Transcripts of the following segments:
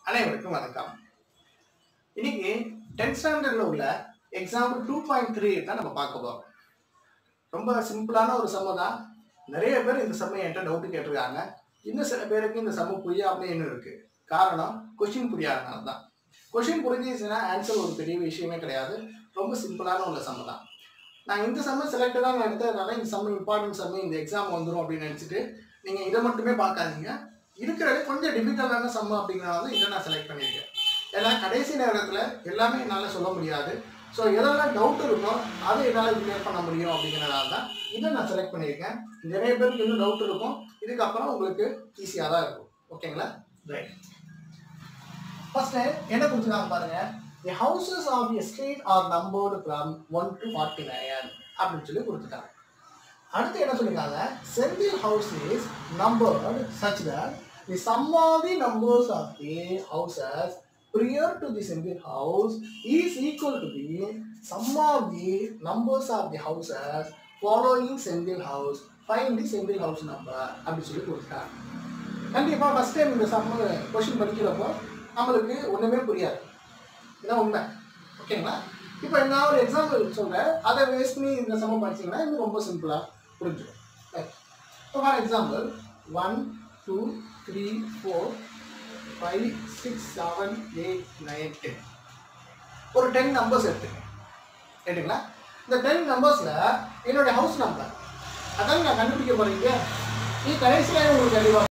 அனைவருக்கும் வணக்கம் இன்னைக்கு டென்த் ஸ்டாண்டர்ட்ல உள்ள எக்ஸாம்பிள் டூ பாயிண்ட் த்ரீ தான் நம்ம பார்க்க போறோம் ரொம்ப சிம்பிளான ஒரு சம்ம தான் நிறைய பேர் இந்த சம்ம என்கிட்ட டவுட் கேட்டிருக்காங்க இன்னும் சில பேருக்கு இந்த சம்ம புரியாமலே இன்னும் இருக்கு காரணம் கொஷின் புரியாதனால தான் கொஷின் புரிஞ்சிச்சுன்னா ஆன்சர் ஒரு பெரிய விஷயமே கிடையாது ரொம்ப சிம்பிளான உள்ள சம்ம தான் நான் இந்த சம்ம செலக்டடாக எடுத்ததுனால இந்த சம்ம இம்பார்ட்டன்ட் சம்ம இந்த எக்ஸாம் வந்துடும் அப்படின்னு நினச்சிட்டு நீங்கள் இதை மட்டுமே பார்க்காதீங்க இருக்கிறது கொஞ்சம் டிஃபிகல்ட்டான சம்ம அப்படிங்கிறனால இதை நான் செலக்ட் பண்ணியிருக்கேன் ஏன்னா கடைசி நேரத்தில் எல்லாமே என்னால் சொல்ல முடியாது ஸோ எதெல்லாம் டவுட் இருக்கோ அதை என்னால் கிளியர் பண்ண முடியும் அப்படிங்கிறனால தான் இதை நான் செலக்ட் பண்ணியிருக்கேன் நிறைய பேருக்கு இன்னும் டவுட் இருக்கும் இதுக்கப்புறம் உங்களுக்கு ஈஸியாக தான் இருக்கும் ஓகேங்களா ரைட் ஃபர்ஸ்ட் என்ன கொடுத்துருக்காங்க பாருங்க the houses of a street are numbered from one to forty nine அப்படின்னு சொல்லி கொடுத்துட்டாங்க அடுத்து என்ன சொல்லிருக்காங்க Senthil house is numbered such that the sum of the numbers of the houses prior to the Senthil house is equal to the sum of the numbers of the houses following Senthil house. Find the Senthil house number அப்படி சொல்லி கொடுத்துட்டாங்க கண்டிப்பாக first time இந்த sum question படிக்கிறப்போ நம்மளுக்கு ஒன்றுமே புரியாது இதான் உண்மை ஓகேங்களா இப்போ நான் ஒரு எக்ஸாம்பிள் சொல்கிறேன் அதை வேஸ்ட் பண்ணி இந்த சமம் படிச்சீங்கன்னா இன்னும் ரொம்ப சிம்பிளாக புரிஞ்சிடும் இப்போ for example one two three four five six seven eight nine ten ஒரு டென் நம்பர்ஸ் எடுத்துக்கேன் ரைட்டுங்களா இந்த டென் நம்பர்ஸில் என்னுடைய ஹவுஸ் நம்பர் அதான் நான் கண்டுபிடிக்க போறீங்க நீ கடைசியாக உங்களுக்கு தெளிவாக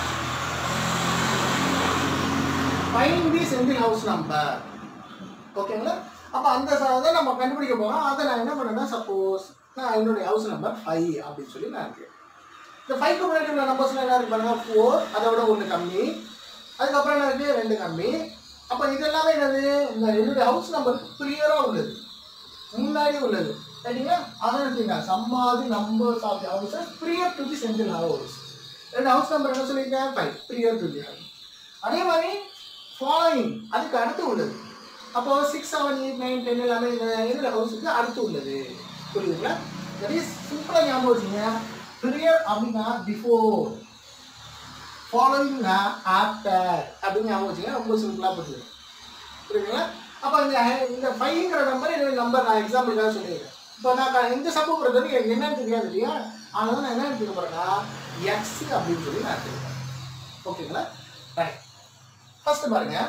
find the Senthil house number ஓகேங்களா அப்போ அந்த ச- அதை நம்ம கண்டுபிடிக்க போகிறோம் அதை நான் என்ன பண்ணேன்னா சப்போஸ் நான் என்னுடைய ஹவுஸ் நம்பர் ஃபைவ் அப்படின்னு சொல்லி நான் இருக்கேன் இந்த ஃபைவ்க்கு முன்னாடி உள்ள நம்பர்ஸ்லாம் என்ன இருக்கு பாருங்க ஃபோர் அதை விட ஒன்று கம்மி அதுக்கப்புறம் என்ன இருக்கு ரெண்டு கம்மி அப்போ இது எல்லாமே என்னது இந்த என்னுடைய ஹவுஸ் நம்பர் ப்ரியராக உள்ளது முன்னாடி உள்ளது சரிங்களா அதான் எடுத்தீங்க சம்மாதி numbers of the houses prior to the central house ரெண்டு ஹவுஸ் நம்பர் என்ன சொல்லியிருக்கேன் five prior to the house அதே மாதிரி ஃபாலோயிங் அதுக்கு அடுத்து உள்ளது அப்போ six seven eight nine ten எல்லாமே இந்த என்னோட ஹவுஸுக்கு அடுத்து உள்ளது புரியுதுங்களா தட் இஸ் சிம்பிளாக ஞாபகம் வச்சுங்க ப்ரியர் அப்படின்னா பிஃபோர் ஃபாலோயிங் ஆஃப்டர் அப்படின்னு ஞாபகம் வச்சுங்க ரொம்ப சிம்பிளாக புரியுது புரியுதுங்களா அப்போ இந்த இந்த ஃபைவ்ங்கிற நம்பர் என்னோட நம்பர் நான் எக்ஸாம்பிளுக்காக சொல்லியிருக்கேன் இப்போ நான் க- இந்த சம்பவம் பொறுத்த வரைக்கும் எனக்கு என்னன்னு தெரியாது இல்லையா அதனால நான் என்ன எடுத்துக்க போகிறேன்னா எக்ஸ் அப்படின்னு சொல்லி நான் எடுத்துக்கிறேன் ஓகேங்களா ரைட் ஃபர்ஸ்ட் பாருங்க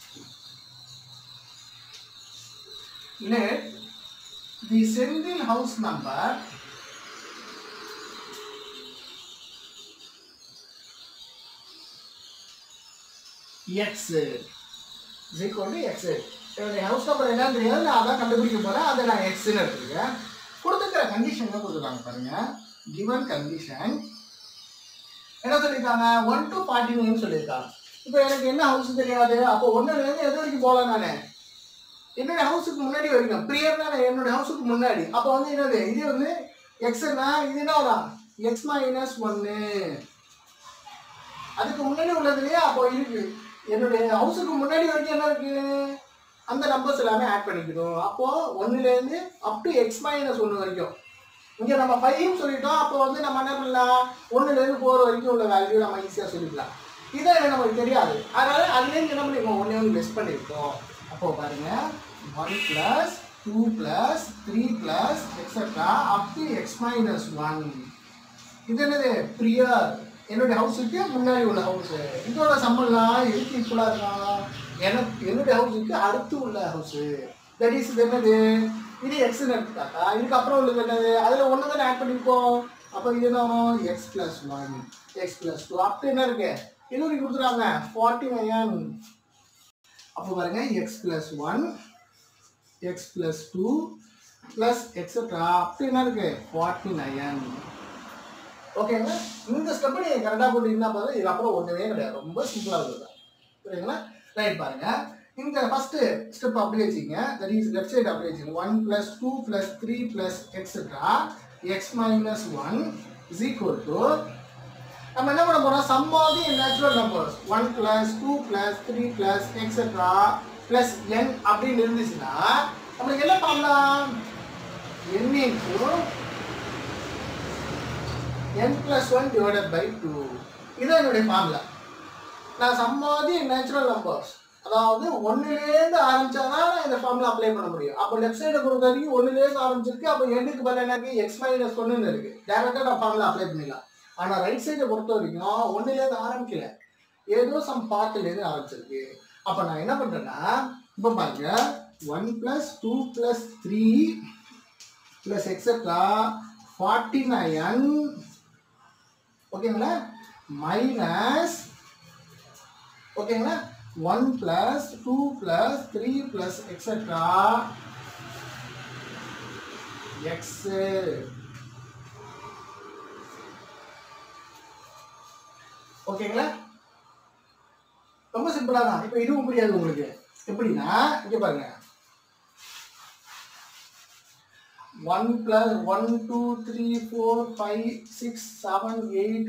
let the Sendil house number x is equal to x என்னுடைய ஹவுஸ் நம்பர் என்னன்னு தெரியாது நான் அதான் கண்டுபிடிக்க போறேன் அதை நான் எக்ஸ்ன்னு எடுத்துருக்கேன் கொடுத்துக்கிற கண்டிஷன் என்ன கொடுத்துருக்காங்க பாருங்க கிவன் கண்டிஷன் என்ன சொல்லியிருக்காங்க ஒன் டு ஃபார்ட்டி நைன் சொல்லியிருக்காங்க இப்போ எனக்கு என்ன ஹவுஸ் தெரியாது அப்போ ஒன்றுலேருந்து எது வரைக்கும் போகலாம் நான் என்னோட ஹவுஸுக்கு முன்னாடி வரைக்கும் ப்ரியர்னா என்னோட ஹவுஸுக்கு முன்னாடி அப்போ வந்து என்னது இது வந்து எக்ஸ்னா இது என்ன வரும் எக்ஸ் மைனஸ் ஒன்று அதுக்கு முன்னாடி உள்ளது இல்லையா அப்போ இருக்கு என்னுடைய ஹவுஸுக்கு முன்னாடி வரைக்கும் என்ன இருக்கு அந்த நம்பர்ஸ் எல்லாமே ஆட் பண்ணிக்கணும் அப்போ ஒன்றுலேருந்து அப் டு எக்ஸ் மைனஸ் ஒன்று வரைக்கும் இங்கே நம்ம ஃபைவ்னு சொல்லிட்டோம் அப்போ வந்து நம்ம என்ன பண்ணலாம் ஒன்றுலேருந்து ஃபோர் வரைக்கும் உள்ள வேல்யூ நம்ம ஈஸியாக சொல்லிக்கலாம் இதை நமக்கு தெரியாது அதனால அதுலேருந்து என்ன பண்ணிருக்கோம் ஒன்றே ஒன்று லெஸ் பண்ணியிருக்கோம் அப்போ பாருங்க one plus two plus three plus etcetera up to x minus one இது என்னது பிரியர் என்னுடைய ஹவுஸுக்கு முன்னாடி உள்ள ஹவுஸ் இதோட சம்பளம் எதுக்கு ஈக்குவலாக இருக்கான் எனக்கு என்னுடைய ஹவுஸுக்கு அடுத்து உள்ள ஹவுஸ் தட் இஸ் என்னது இது எக்ஸ்ன்னு எடுத்துட்டாக்கா இதுக்கு அப்புறம் உள்ளது என்னது அதில் ஒன்று தானே ஆட் பண்ணியிருக்கோம் அப்போ இது என்ன வரும் x plus one x plus two அப்படி என்ன இருக்கு இது வரைக்கும் கொடுத்துருக்காங்க ஃபார்ட்டி நைன் அப்போ பாருங்க x plus one x plus two plus etcetera அப்படி என்ன இருக்கு ஃபார்ட்டி நைன் ஓகேங்களா இந்த ஸ்டெப்பை நீங்கள் கரெக்டாக போட்டீங்கன்னா பார்த்தா இது அப்புறம் ஒன்றுமே கிடையாது ரொம்ப சிம்பிளாக இருக்குது புரியுதுங்களா ரைட் பாருங்க இந்த ஃபர்ஸ்ட் ஸ்டெப் அப்படியே வச்சுங்க தட் இஸ் லெஃப்ட் சைடு அப்படியே வச்சுங்க one plus two plus three plus etcetera x minus one is equal to நம்ம என்ன பண்ண போறோம் sum of the natural numbers one plus two plus three plus etcetera plus n அப்படின்னு இருந்துச்சுன்னா நம்மளுக்கு என்ன பண்ணலாம் n into n plus one divided by two இதான் என்னுடைய ஃபார்முலா நான் sum of the natural numbers அதாவது ஒன்னுலேருந்து ஆரம்பிச்சாதான் நான் இந்த ஃபார்முலா அப்ளை பண்ண முடியும் அப்போ லெஃப்ட் சைடை பொறுத்த வரைக்கும் ஒன்னுலேருந்து ஆரம்பிச்சிருக்கு அப்போ எண்ணுக்கு பதில் எனக்கு எக்ஸ் மைனஸ் ஒன்றுன்னு இருக்கு டேரெக்டாக நான் ஃபார்முலா அப்ளை பண்ணிடலாம் ஆனால் ரைட் சைடை பொறுத்த வரைக்கும் ஒன்னுலேருந்து ஆரம்பிக்கல ஏதோ சம் பார்ட்லேருந்து ஆரம்பிச்சிருக்கு அப்போ நான் என்ன பண்ணுறேன்னா இப்போ பாருங்க one plus two plus three plus etcetera forty nine ஓகேங்களா மைனஸ் ஓகேங்களா one plus two plus three plus etcetera x ஓகேங்களா ரொம்ப சிம்பிளா தான் இப்போ இதுவும் புரியாது உங்களுக்கு எப்படின்னா இங்க பாருங்க one plus one two three four five six seven eight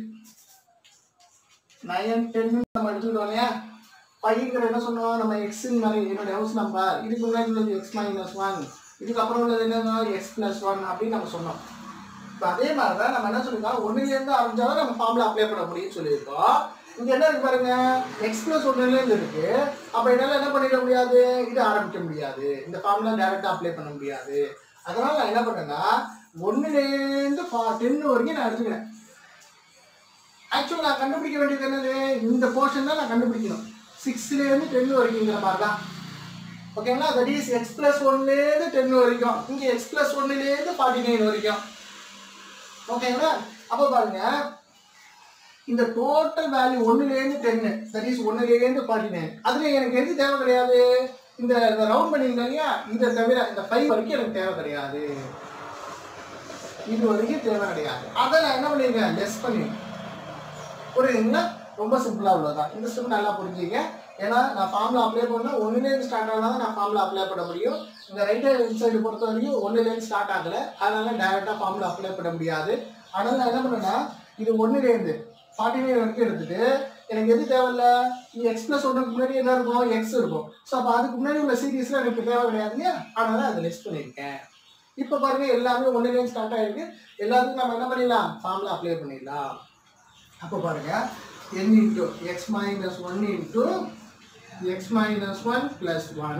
nine ten நம்ம எடுத்துக்கிட்டோம் இல்லையா ஃபைவ்ங்கிற என்ன சொன்னோம் நம்ம எக்ஸின் மாதிரி என்னுடைய ஹவுஸ் நம்பர் இதுக்கு முன்னாடி உள்ளது எக்ஸ் மைனஸ் ஒன் இதுக்கப்புறம் உள்ளது என்னன்னா எக்ஸ் பிளஸ் ஒன் அப்படின்னு நம்ம சொன்னோம் இப்போ அதே மாதிரி தான் நம்ம என்ன சொல்லியிருக்கோம் ஒன்றுலேருந்து ஆரம்பிச்சாதான் நம்ம ஃபார்முலா அப்ளை பண்ண முடியும்னு சொல்லியிருக்கோம் இங்கே என்ன இருக்கு பாருங்க எக்ஸ் பிளஸ் ஒன்றுலேருந்து இருக்கு அப்போ என்னால் என்ன பண்ணிட முடியாது இது ஆரம்பிக்க முடியாது இந்த ஃபார்முலா டேரெக்டாக அப்ளை பண்ண முடியாது அதனால நான் என்ன பண்ணேன்னா ஒன்றுலேருந்து டென் வரைக்கும் நான் எடுத்துக்கிறேன் ஆக்சுவலாக நான் கண்டுபிடிக்க வேண்டியது என்னது இந்த போர்ஷன் தான் நான் கண்டுபிடிக்கணும் சிக்ஸ்லேருந்து டென் வரைக்குங்கிற மாதிரி தான் ஓகேங்களா தட் இஸ் எக்ஸ் பிளஸ் ஒன்லேருந்து டென் வரைக்கும் இங்கே எக்ஸ் பிளஸ் ஒன்னுலேருந்து ஃபார்ட்டி நைன் வரைக்கும் ஓகேங்களா அப்போ பாருங்க இந்த டோட்டல் வேல்யூ ஒன்னுலேருந்து டென்னு தட் இஸ் ஒன்னுலேருந்து ஃபார்ட்டி நைன் அதில் எனக்கு எது தேவை கிடையாது இந்த ரவுண்ட் பண்ணியிருந்தோம் இல்லையா இதை தவிர இந்த ஃபைவ் வரைக்கும் எனக்கு தேவை கிடையாது இது வரைக்கும் தேவை கிடையாது அதை நான் என்ன பண்ணியிருக்கேன் லெஸ் பண்ணிருக்கேன் புரியுதுங்களா ரொம்ப சிம்பிளாக உள்ளதான் இந்த ஸ்டெப் நல்லா புரிஞ்சுங்க ஏன்னா நான் ஃபார்முலா அப்ளை பண்ணால் ஒன்றுலேருந்து ஸ்டார்ட் ஆனால் தான் நான் ஃபார்முலா அப்ளை பண்ண முடியும் இந்த ரைட் ஹேண்ட் சைடு பொறுத்த வரைக்கும் ஒன்றுலேருந்து ஸ்டார்ட் ஆகலை அதனால டேரெக்டாக ஃபார்முலா அப்ளை பண்ண முடியாது அதனால நான் என்ன பண்ணேன்னா இது ஒன்றுலேருந்து ஃபார்ட்டி நைன் வரைக்கும் எடுத்துட்டு எனக்கு எது தேவையில்ல இங்கே எக்ஸ் ப்ளஸ் ஒன்றுக்கு முன்னாடி என்ன இருக்கும் எக்ஸ் இருக்கும் ஸோ அப்போ அதுக்கு முன்னாடி உள்ள சீரீஸில் எனக்கு தேவை கிடையாது இல்லையா அதனால அதை லிஸ்ட் பண்ணியிருக்கேன் இப்போ பாருங்க எல்லாமே ஒன்றுலேருந்து ஸ்டார்ட் ஆகிருக்கு எல்லாத்துக்கும் நம்ம என்ன பண்ணிடலாம் ஃபார்முலா அப்ளை பண்ணிடலாம் அப்போ பாருங்க n into x minus one into x minus one plus one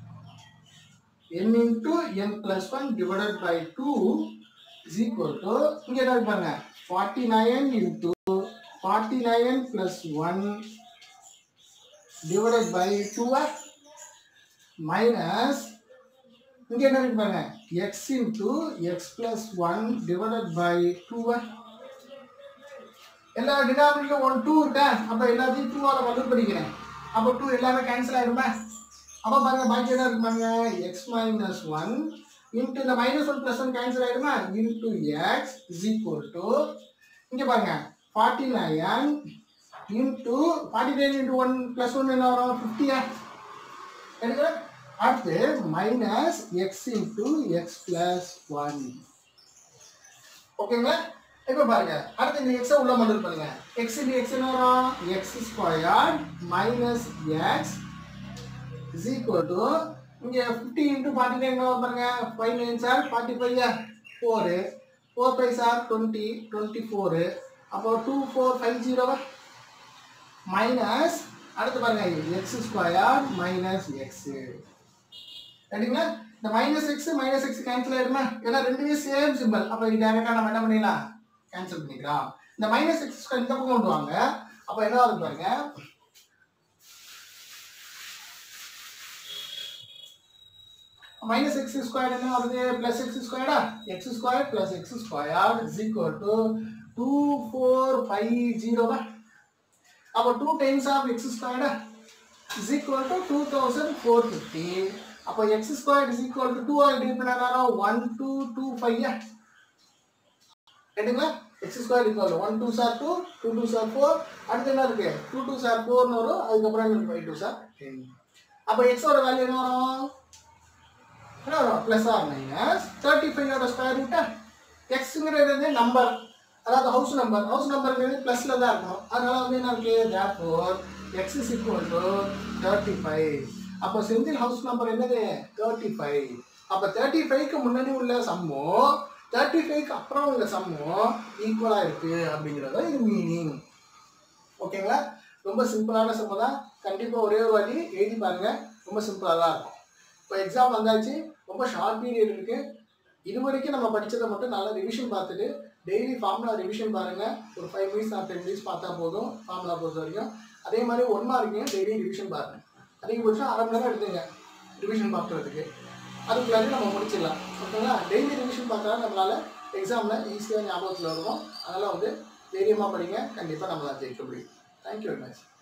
n into n plus one divided by two is equal to இங்கே என்ன இருக்கு பாருங்க forty nine into forty nine plus one divided by two minus இங்கே என்ன இருக்கு பாருங்க x into x plus one divided by two எல்லா டினாமினேட்டரும் ஒன் டூ இருக்கா அப்போ எல்லாத்தையும் டூவால் மல்டிபிள் பண்ணிக்கிறேன் அப்போ டூ எல்லாமே கேன்சல் ஆகிடுமா அப்போ பாருங்க பாக்கி என்ன இருக்கு பாருங்க எக்ஸ் மைனஸ் ஒன் இன்ட்டு இந்த minus one plus one cancel ஆகிடுமா into x is equal to இங்கே பாருங்க forty nine into forty nine into one plus one என்ன வரும் ஃபிஃப்டியா எடுக்கிறேன் அடுத்து minus x into x plus one ஓகேங்களா இப்போ பாருங்க அடுத்து இந்த எக்ஸை உள்ள மல்டிபிள் பண்ணுங்க எக்ஸ் இன்டு எக்ஸ் என்ன வரும் x square minus x is equal to இங்கே ஃபிஃப்டி இன்ட்டு ஃபார்ட்டி நைன் வரும் பாருங்க five nine sir forty five four four five sir twenty twenty four அப்போ two four five zero minus அடுத்து பாருங்க x square minus x சரிங்களா இந்த minus x minus x cancel ஆயிடுமா ஏன்னா ரெண்டுமே சேம் சிம்பிள் அப்போ இது டேரெக்டாக நம்ம என்ன பண்ணிடலாம் கேன்சல் பண்ணிக்கலாம் இந்த மைனஸ் எக்ஸ் ஸ்கொயர் இந்த பக்கம் கொண்டு வாங்க அப்போ என்ன ஆகுது பாருங்க மைனஸ் எக்ஸ் ஸ்கொயர் என்ன வருது பிளஸ் எக்ஸ் ஸ்கொயர்டா x square plus x square is equal to two four five ஜீரோவா அப்போ டூ டைம்ஸ் ஆஃப் எக்ஸ் ஸ்கொயர்டா is equal to two thousand four fifty அப்போ x square is equal to two all divide பண்ணா one two two five ரைட்டுங்களா x square equal one two sir two two two sir four அடுத்து என்ன இருக்கு two two sir ஃபோர்னு வரும் அதுக்கப்புறம் என்ன ஃபைவ் டூ சார் டென் அப்போ எக்ஸோட வேல்யூ என்ன வரும் என்ன வரும் ப்ளஸ் ஆர் மைனஸ் தேர்ட்டி ஃபைவோட ஸ்கொயர் ரூட்டா எக்ஸுங்கிறது வந்து நம்பர் அதாவது ஹவுஸ் நம்பர் ஹவுஸ் நம்பருங்கிறது ப்ளஸில் தான் இருக்கும் அதனால வந்து என்ன இருக்கு that four x is equal to thirty five அப்போ செந்தில் ஹவுஸ் நம்பர் என்னது தேர்ட்டி ஃபைவ் அப்போ தேர்ட்டி ஃபைவ்க்கு முன்னாடி உள்ள சம்மோ தேர்ட்டி ஃபைவ்க்கு அப்புறம் உள்ள சம்மோ ஈக்குவலாக இருக்கு அப்படிங்கிறது இது மீனிங் ஓகேங்களா ரொம்ப சிம்பிளான சம்ம தான் கண்டிப்பாக ஒரே ஒரு வாட்டி எழுதி பாருங்க ரொம்ப சிம்பிளாக தான் இருக்கும் இப்போ எக்ஸாம் வந்தாச்சு ரொம்ப ஷார்ட் பீரியட் இருக்கு இது வரைக்கும் நம்ம படிச்சதை மட்டும் நல்லா ரிவிஷன் பார்த்துட்டு டெய்லி ஃபார்முலா ரிவிஷன் பாருங்க ஒரு five minutes or ten minutes பார்த்தா போதும் ஃபார்முலா பொறுத்த வரைக்கும் அதே மாதிரி ஒன் மார்க்கையும் டெய்லி ரிவிஷன் பாருங்க அதிகபட்சம் அரை மணி நேரம் எடுத்துங்க ரிவிஷன் பார்க்குறதுக்கு அதுக்குள்ளாடி நம்ம முடிச்சிடலாம் ஓகேங்களா டெய்லி ரிவிஷன் பார்த்தா நம்மளால எக்ஸாமில் ஈஸியாக ஞாபகத்தில் வருவோம் அதனால் வந்து தைரியமாக படிங்க கண்டிப்பாக நம்மளால் ஜெயிக்க முடியும் தேங்க்யூ வெரி மச்